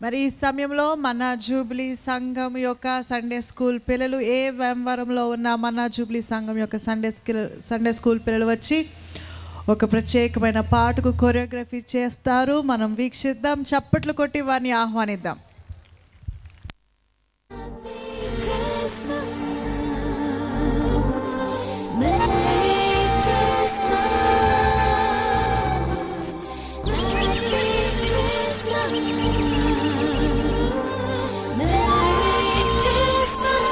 మరి ఈ సమయంలో మన జూబ్లీ సంఘం యొక్క సండే స్కూల్ పిల్లలు ఏ వెంవరంలో ఉన్న మన జూబ్లీ సంఘం యొక్క సండే స్కిల్ సండే స్కూల్ పిల్లలు వచ్చి ఒక ప్రత్యేకమైన పాటకు కొరియోగ్రఫీ చేస్తారు మనం వీక్షిద్దాం చప్పట్లు కొట్టి వారిని ఆహ్వానిద్దాం Merry Christmas. Merry Christmas. Merry Christmas.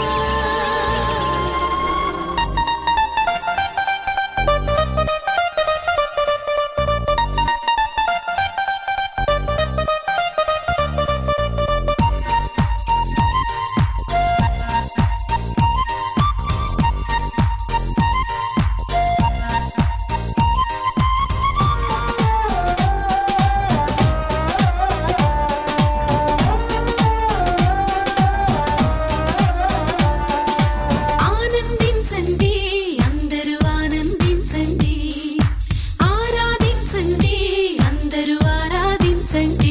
ఆనందించండి అందరూ ఆనందించండి ఆరాధించండి అందరూ ఆరాధించండి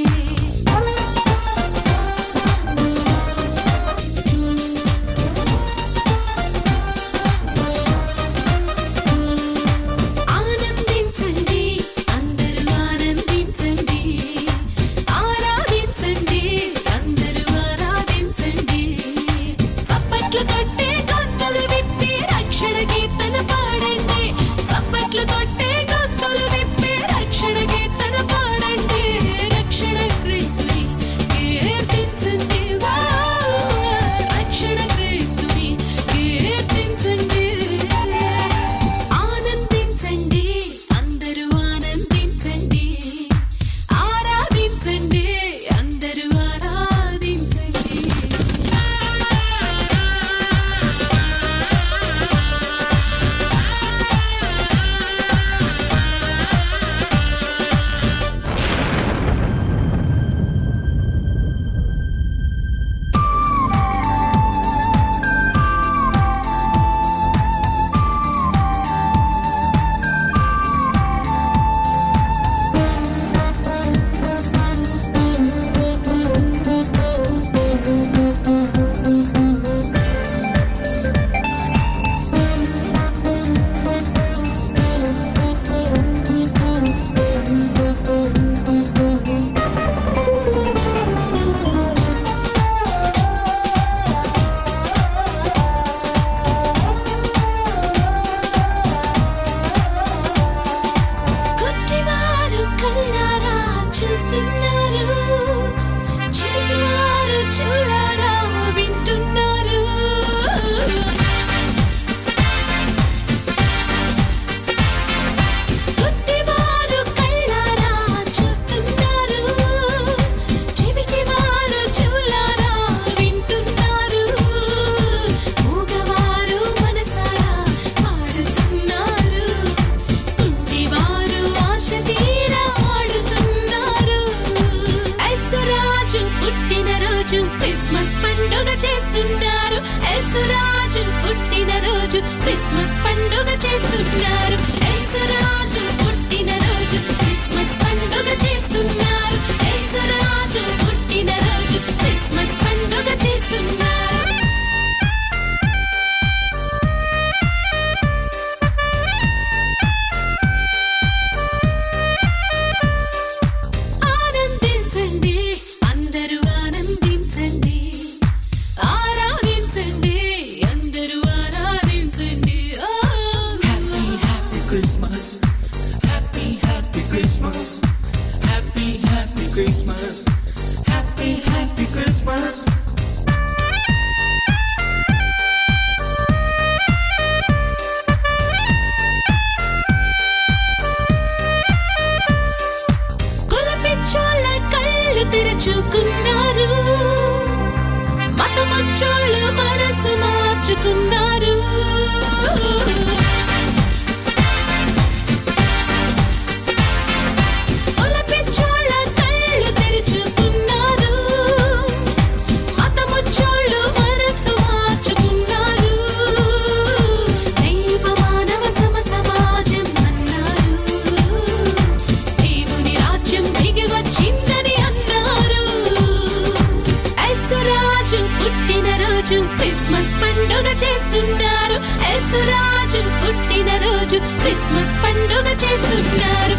ఆనందించండి అందరూ ఆనందించండి ఆరాధించండి అందరూ ఆరాధించండి చప్పట్లు కొట్టే గొంతులు విప్పి రక్షణ కీర్తన పాడండి చప్పట్లు కొట్టే గొంతులు విప్పి రక్షణ కీర్తన పాడండి రక్షణ క్రీస్తుని కీర్తించండి వా రక్షణ క్రీస్తుని కీర్తించండి ఆనందించండి అందరూ ఆనందించండి ఆరాధించండి అందరూ ఆరాధించండి కొట్టివారు కళ్ళారా చూస్తున్నారు చెవిటివారు చెవులారా వింటున్నారు కొట్టివారు కళ్ళారా చూస్తున్నారు చెవిటివారు చెవులారా వింటున్నారు మూగవారు మనసారా పాడుతున్నారు కుంటివారు ఆశ తీరా ఆడుతున్నారు యేసురాజు పుట్టిన రోజు క్రిస్మస్ పండుగ చేస్తున్నారు యేసురాజు పుట్టిన రోజు క్రిస్మస్ పండుగ చేస్తున్నారు యేసురాజు పుట్టిన రోజు క్రిస్మస్ పండుగ చేస్తున్నారు యేసురాజు పుట్టిన రోజు క్రిస్మస్ పండుగ చేస్తున్నారు ఆనందించండి అందరూ ఆనందించండి ఆరాధించండి అందరూ ఆరాధించండి ఓ Happy Christmas. Happy, happy Christmas. Happy, happy Christmas. Happy, happy Christmas. కులపిచ్చోళ్ళ కళ్ళు తెరుచుకున్నారు మతమచ్చోళ్ళు మనసు మార్చుకున్నారు కులపిచ్చోళ్ళ కళ్ళు తెరుచుకున్నారు మతముచ్చోళ్ళు మనసు మార్చుకున్నారు దైవ మానవ సమ సమాజం అన్నారు దేవుని రాజ్యం దిగి వచ్చిందని అన్నారు క్రిస్మస్ పండుగ చేస్తున్నారు